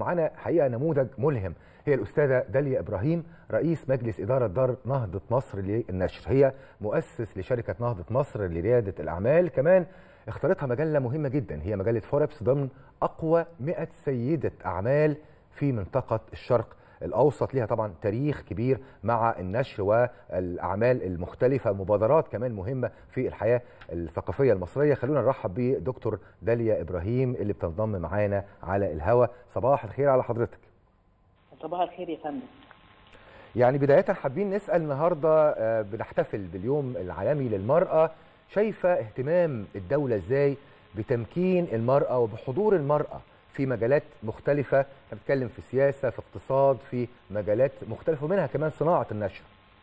ومعانا حقيقه نموذج ملهم هي الاستاذه داليا ابراهيم رئيس مجلس اداره دار نهضه مصر للنشر هي مؤسس لشركه نهضه مصر لرياده الاعمال كمان اختارتها مجله مهمه جدا هي مجله فوربس ضمن اقوى 100 سيده اعمال في منطقه الشرق الاوسط ليها طبعا تاريخ كبير مع النشر والاعمال المختلفه مبادرات كمان مهمه في الحياه الثقافيه المصريه خلونا نرحب بدكتور داليا ابراهيم اللي بتنضم معانا على الهواء صباح الخير على حضرتك صباح الخير يا فندم يعني بدايه حابين نسال النهارده آه، بنحتفل باليوم العالمي للمراه شايفه اهتمام الدوله ازاي بتمكين المراه وبحضور المراه في مجالات مختلفة بنتكلم في سياسة في اقتصاد في مجالات مختلفة ومنها كمان صناعة النشر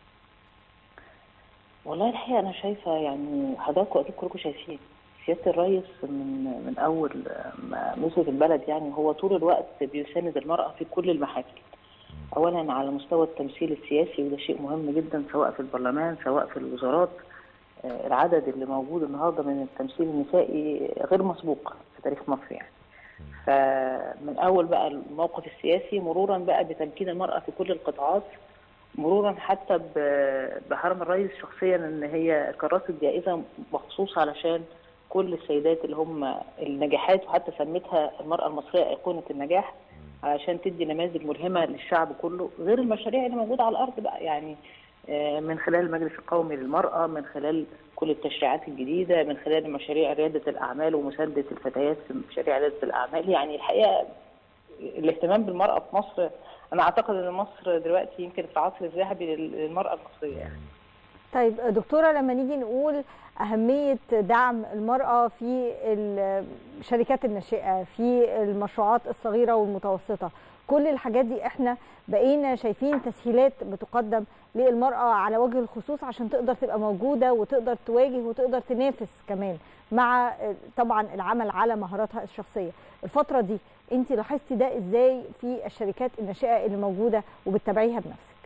والله الحقيقه انا شايفه يعني حضراتكم اكيد كلكم شايفين سياده الرئيس من من اول ما مسك البلد يعني هو طول الوقت بيساند المراه في كل المحافل اولا على مستوى التمثيل السياسي وده شيء مهم جدا سواء في البرلمان سواء في الوزارات آه، العدد اللي موجود النهارده من التمثيل النسائي غير مسبوق في تاريخ مصر يعني فمن اول بقى الموقف السياسي مرورا بقى بتمكين المراه في كل القطاعات مرورا حتى ب- بحرم الرئيس شخصيا ان هي كرست جائزه مخصوص علشان كل السيدات اللي هم النجاحات وحتى سمتها المراه المصريه ايقونه النجاح علشان تدي نماذج ملهمه للشعب كله غير المشاريع اللي موجوده على الارض بقى يعني آه، من خلال المجلس القومي للمراه من خلال كل التشريعات الجديده من خلال مشاريع رياده الاعمال ومسانده الفتيات في مشاريع رياده الاعمال يعني الحقيقه الاهتمام بالمراه في مصر انا اعتقد ان مصر دلوقتي يمكن في العصر الذهبي للمراه المصريه يعني. طيب دكتورة لما نيجي نقول أهمية دعم المرأة في الشركات الناشئة في المشروعات الصغيرة والمتوسطة كل الحاجات دي احنا بقينا شايفين تسهيلات بتقدم للمرأة على وجه الخصوص عشان تقدر تبقى موجودة وتقدر تواجه وتقدر تنافس كمان مع طبعا العمل على مهاراتها الشخصية الفترة دي انت لاحظتي ده ازاي في الشركات الناشئة اللي موجودة وبتتابعيها بنفسك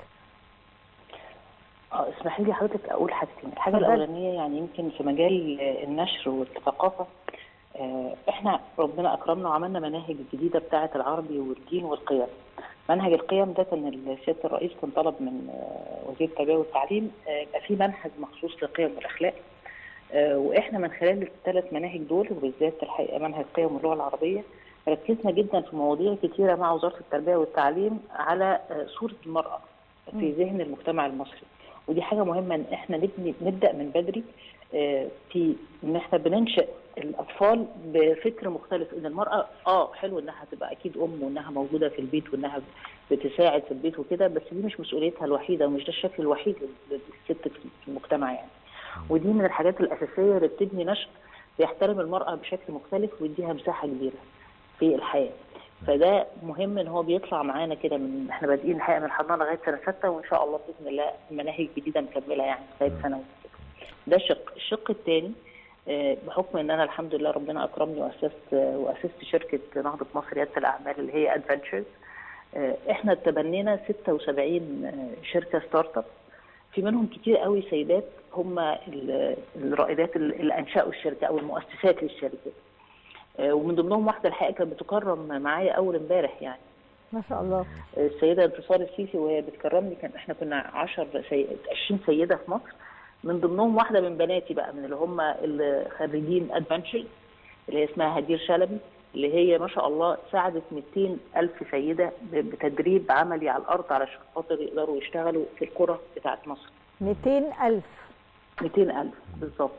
اه اسمحي لي حضرتك اقول حاجتين الحاجه اتفضلي. الاولانيه يعني يمكن في مجال آه، النشر والثقافه آه، احنا ربنا اكرمنا وعملنا مناهج جديده بتاعه العربي والدين والقيم منهج القيم ده كان سياده الرئيس كان طلب من آه، وزير التربيه والتعليم آه، يبقى في منهج مخصوص للقيم والاخلاق آه، واحنا من خلال الثلاث مناهج دول وبالذات الحقيقه منهج القيم واللغه العربيه ركزنا جدا في مواضيع كثيره مع وزاره التربيه والتعليم على آه، صوره المراه في ذهن المجتمع المصري ودي حاجه مهمه ان احنا نبني نبدا من بدري آه، في ان احنا بننشئ الاطفال بفكر مختلف ان المراه اه حلو انها تبقى اكيد ام وانها موجوده في البيت وانها بتساعد في البيت وكده بس دي مش مسؤوليتها الوحيده ومش ده الشكل الوحيد للست في المجتمع يعني ودي من الحاجات الاساسيه اللي بتبني نشء بيحترم المراه بشكل مختلف ويديها مساحه كبيره في الحياه فده مهم ان هو بيطلع معانا كده من احنا بادئين الحقيقه من الحضانه لغايه سنه سته وان شاء الله باذن الله مناهج جديده مكمله يعني لغايه ثانوي ده شق الشق الثاني بحكم ان انا الحمد لله ربنا اكرمني واسست آه، واسست شركه نهضه مصر رياده الاعمال اللي هي ادفنتشرز احنا تبنينا 76 آه، شركه ستارت اب في منهم كتير قوي سيدات هم ال- الرائدات اللي انشاوا الشركه او المؤسسات للشركه آه، ومن ضمنهم واحده الحقيقه كانت بتكرم معايا اول امبارح يعني ما شاء الله السيده انتصار السيسي وهي بتكرمني كان احنا كنا 10 سي... 20 سيده في مصر من ضمنهم واحده من بناتي بقى من اللي هم اللي خريجين ادفنتشر اللي هي اسمها هدير شلبي اللي هي ما شاء الله ساعدت 200 ألف سيدة ب- بتدريب عملي على الأرض علشان خاطر يقدروا يشتغلوا في القرى بتاعت مصر 200 ألف 200 ألف بالظبط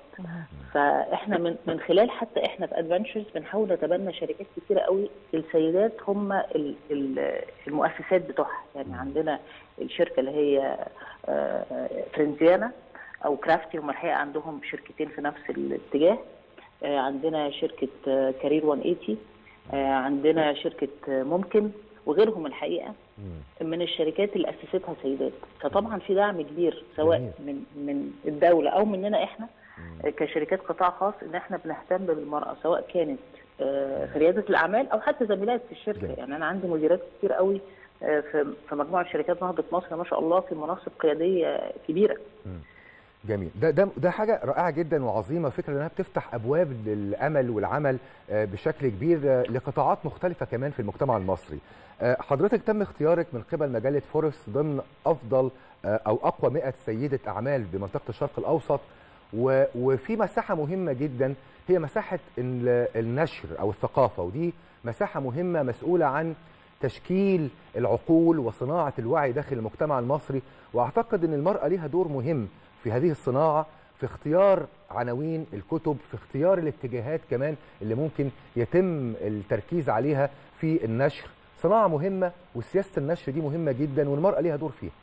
فاحنا من من خلال حتى احنا في ادفنتشرز بنحاول نتبنى شركات كتيره قوي السيدات هم ال- ال- المؤسسات بتوعها يعني عندنا الشركه اللي هي آه، فرنزيانا او كرافتي هم الحقيقه عندهم شركتين في نفس الاتجاه آه، عندنا شركه آه، كارير 180 آه، عندنا شركه آه، ممكن وغيرهم الحقيقه من الشركات اللي اسستها سيدات فطبعا في دعم كبير سواء جميل. من من الدوله او مننا احنا كشركات قطاع خاص ان احنا بنهتم بالمراه سواء كانت آه، في رياده الاعمال او حتى زميلات في الشركه جميل. يعني انا عندي مديرات كتير قوي آه، في في مجموعه شركات نهضه مصر ما شاء الله في مناصب قياديه كبيره جميل ده ده ده حاجه رائعه جدا وعظيمه فكره انها بتفتح ابواب للامل والعمل آه، بشكل كبير آه، لقطاعات مختلفه كمان في المجتمع المصري آه، حضرتك تم اختيارك من قبل مجله فورس ضمن افضل آه، او اقوى 100 سيده اعمال بمنطقه الشرق الاوسط و- وفي مساحه مهمه جدا هي مساحه ال- النشر او الثقافه ودي مساحه مهمه مسؤوله عن تشكيل العقول وصناعه الوعي داخل المجتمع المصري واعتقد ان المراه ليها دور مهم في هذه الصناعه في اختيار عناوين الكتب في اختيار الاتجاهات كمان اللي ممكن يتم التركيز عليها في النشر صناعه مهمه وسياسه النشر دي مهمه جدا والمراه ليها دور فيها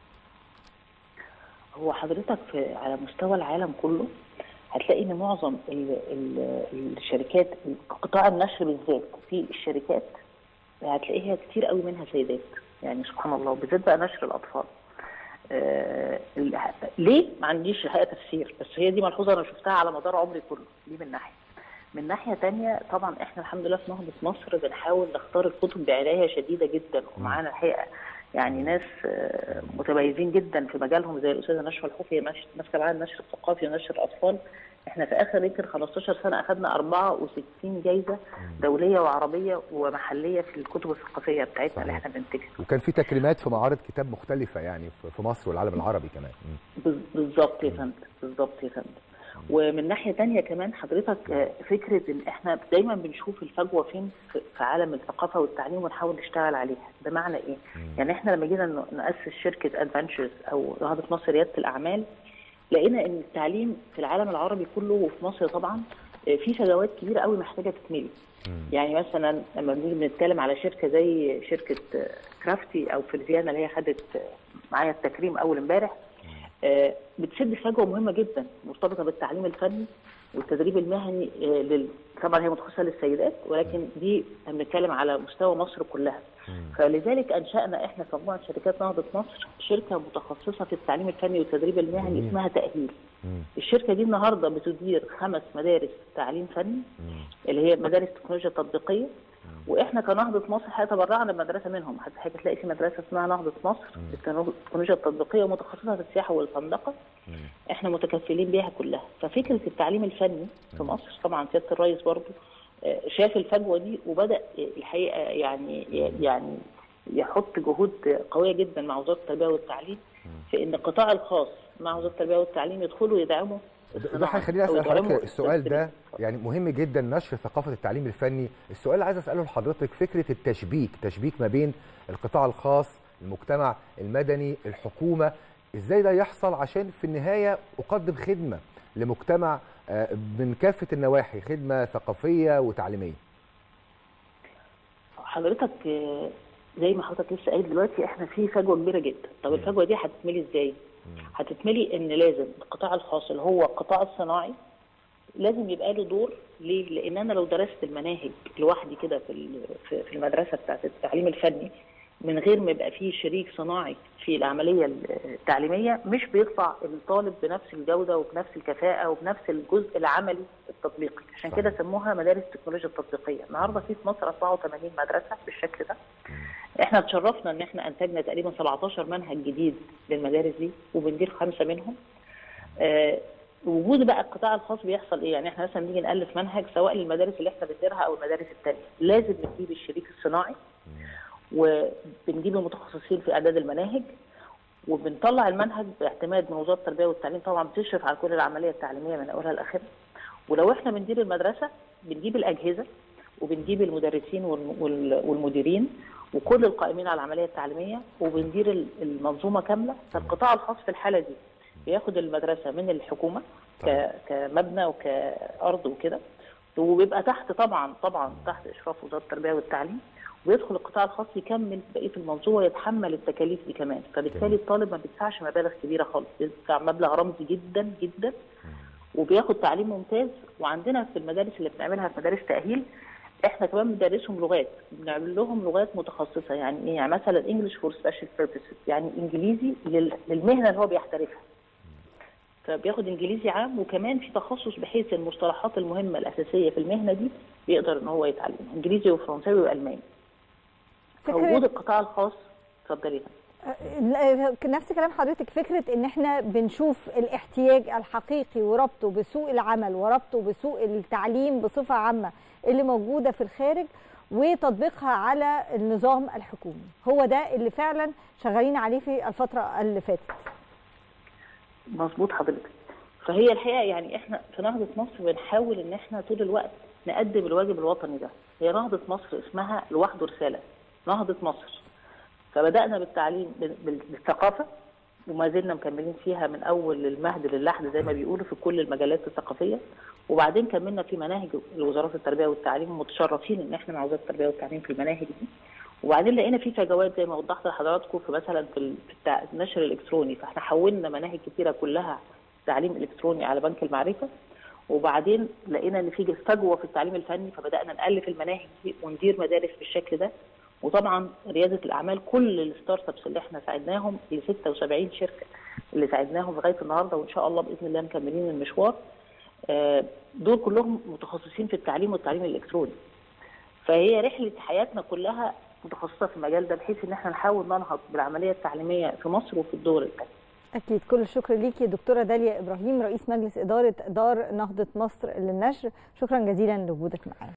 هو حضرتك في على مستوى العالم كله هتلاقي ان معظم ال ال الشركات قطاع النشر بالذات في الشركات هتلاقيها كتير قوي منها سيدات يعني سبحان الله بالذات بقى نشر الاطفال آه ال- ليه ما عنديش الحقيقه تفسير بس هي دي ملحوظه انا شفتها على مدار عمري كله دي من ناحيه من ناحيه تانية طبعا احنا الحمد لله في نهضه مصر بنحاول نختار الكتب بعنايه شديده جدا ومعانا الحقيقه يعني ناس آه، متميزين جدا في مجالهم زي الاستاذه نشوى الحوفي هي ماش- ماسكه معانا النشر الثقافي ونشر الاطفال احنا في اخر يمكن 15 سنه اخذنا 64 جايزه دوليه وعربيه ومحليه في الكتب الثقافيه بتاعتنا اللي صحيح. احنا بننتجها وكان في تكريمات في معارض كتاب مختلفه يعني في- في مصر والعالم العربي كمان مم. بز- بالظبط يا فندم بالظبط يا فندم ومن ناحيه تانية كمان حضرتك آه، فكره ان احنا دايما بنشوف الفجوه فين في في عالم الثقافه والتعليم ونحاول نشتغل عليها بمعنى ايه يعني احنا لما جينا ن- ناسس شركه ادفنتشرز او نهضه مصر رياده الاعمال لقينا ان التعليم في العالم العربي كله وفي مصر طبعا آه، في فجوات كبيره قوي محتاجه تتملي يعني مثلا لما بنيجي بنتكلم على شركه زي شركه آه، كرافتي او فلفيانا اللي هي خدت آه، معايا التكريم اول امبارح آه، بتسد فجوه مهمه جدا مرتبطه بالتعليم الفني والتدريب المهني آه، لل... طبعا هي متخصصه للسيدات ولكن دي بنتكلم على مستوى مصر كلها فلذلك انشانا احنا في مجموعه شركات نهضه مصر شركه متخصصه في التعليم الفني والتدريب المهني جميل. اسمها تاهيل مم. الشركه دي النهارده بتدير خمس مدارس تعليم فني اللي هي مدارس التكنولوجيا التطبيقيه واحنا كنهضه مصر حقيقه تبرعنا بمدرسه منهم حضرتك تلاقي في مدرسه اسمها نهضه مصر للتكنولوجيا التطبيقيه ومتخصصه في السياحه والفندقه احنا متكفلين بيها كلها ففكره التعليم الفني في مصر طبعا سياده الرئيس برضو آه، شاف الفجوه دي وبدا آه، الحقيقه يعني يعني يحط جهود قويه جدا مع وزاره التربيه والتعليم في ان القطاع الخاص مع وزاره التربيه والتعليم يدخلوا يدعموا ده- ده الصناعة هيخليني أو اسال يدعموا حضرتك السؤال ده التصدير. يعني مهم جدا نشر ثقافه التعليم الفني السؤال اللي عايز اساله لحضرتك فكره التشبيك تشبيك ما بين القطاع الخاص المجتمع المدني الحكومه ازاي ده يحصل عشان في النهايه اقدم خدمه لمجتمع آه، من كافه النواحي خدمه ثقافيه وتعليميه حضرتك آه، زي ما حضرتك لسه قايل دلوقتي احنا في فجوه كبيره جدا طب الفجوه دي هتتملي ازاي هتتملي ان لازم القطاع الخاص اللي هو القطاع الصناعي لازم يبقى له دور ليه لان انا لو درست المناهج لوحدي كده في ال- في في المدرسه بتاعت التعليم الفني من غير ما يبقى فيه شريك صناعي في العمليه التعليميه مش بيطلع الطالب بنفس الجوده وبنفس الكفاءه وبنفس الجزء العملي التطبيقي عشان صحيح. كده سموها مدارس التكنولوجيا التطبيقيه النهارده في في مصر 84 مدرسه بالشكل ده احنا اتشرفنا ان احنا انتجنا تقريبا 17 منهج جديد للمدارس دي وبندير خمسه منهم آه، وجود بقى القطاع الخاص بيحصل ايه يعني احنا مثلا نيجي نالف منهج سواء للمدارس اللي احنا بنديرها او المدارس الثانيه لازم نجيب الشريك الصناعي وبنجيب المتخصصين في اعداد المناهج وبنطلع المنهج باعتماد من وزاره التربيه والتعليم طبعا بتشرف على كل العمليه التعليميه من اولها لاخرها ولو احنا بندير المدرسه بنجيب الاجهزه وبنجيب المدرسين والم- وال- والمديرين وكل القائمين على العمليه التعليميه وبندير ال- المنظومه كامله فالقطاع الخاص في الحاله دي بياخد المدرسه من الحكومه ك- كمبنى وكارض وكده وبيبقى تحت طبعا طبعا تحت اشراف وزاره التربيه والتعليم ويدخل القطاع الخاص يكمل بقيه المنظومه ويتحمل التكاليف دي كمان فبالتالي الطالب ما بيدفعش مبالغ كبيره خالص بيدفع مبلغ رمزي جدا جدا وبياخد تعليم ممتاز وعندنا في المدارس اللي بنعملها في مدارس تاهيل احنا كمان بندرسهم لغات بنعمل لهم لغات متخصصه يعني ايه يعني مثلا انجلش فور سبيشال بيربسز يعني انجليزي لل- للمهنه اللي هو بيحترفها فبياخد انجليزي عام وكمان في تخصص بحيث المصطلحات المهمه الاساسيه في المهنه دي بيقدر ان هو يتعلمها انجليزي وفرنساوي والماني فوجود فكرة القطاع الخاص اتفضلي نفس كلام حضرتك فكره ان احنا بنشوف الاحتياج الحقيقي وربطه بسوق العمل وربطه بسوق التعليم بصفه عامه اللي موجوده في الخارج وتطبيقها على النظام الحكومي هو ده اللي فعلا شغالين عليه في الفتره اللي فاتت مظبوط حضرتك فهي الحقيقه يعني احنا في نهضه مصر بنحاول ان احنا طول الوقت نقدم الواجب الوطني ده هي نهضه مصر اسمها لوحده رساله نهضه مصر فبدانا بالتعليم بالثقافه وما زلنا مكملين فيها من اول المهد للحد زي ما بيقولوا في كل المجالات الثقافيه وبعدين كملنا في مناهج وزاره التربيه والتعليم متشرفين ان احنا مع وزاره التربيه والتعليم في المناهج دي وبعدين لقينا في فجوات زي ما وضحت لحضراتكم في مثلا في النشر الالكتروني فاحنا حولنا مناهج كثيره كلها تعليم الكتروني على بنك المعرفه وبعدين لقينا ان في فجوه في التعليم الفني فبدانا نالف المناهج دي وندير مدارس بالشكل ده وطبعا رياده الاعمال كل الستارت ابس اللي احنا ساعدناهم ل 76 شركه اللي ساعدناهم لغايه النهارده وان شاء الله باذن الله مكملين المشوار دول كلهم متخصصين في التعليم والتعليم الالكتروني فهي رحله حياتنا كلها متخصصه في المجال ده بحيث ان احنا نحاول ننهض بالعمليه التعليميه في مصر وفي الدول الثانيه أكيد كل الشكر ليكي دكتورة داليا إبراهيم رئيس مجلس إدارة دار نهضة مصر للنشر شكرا جزيلا لوجودك معنا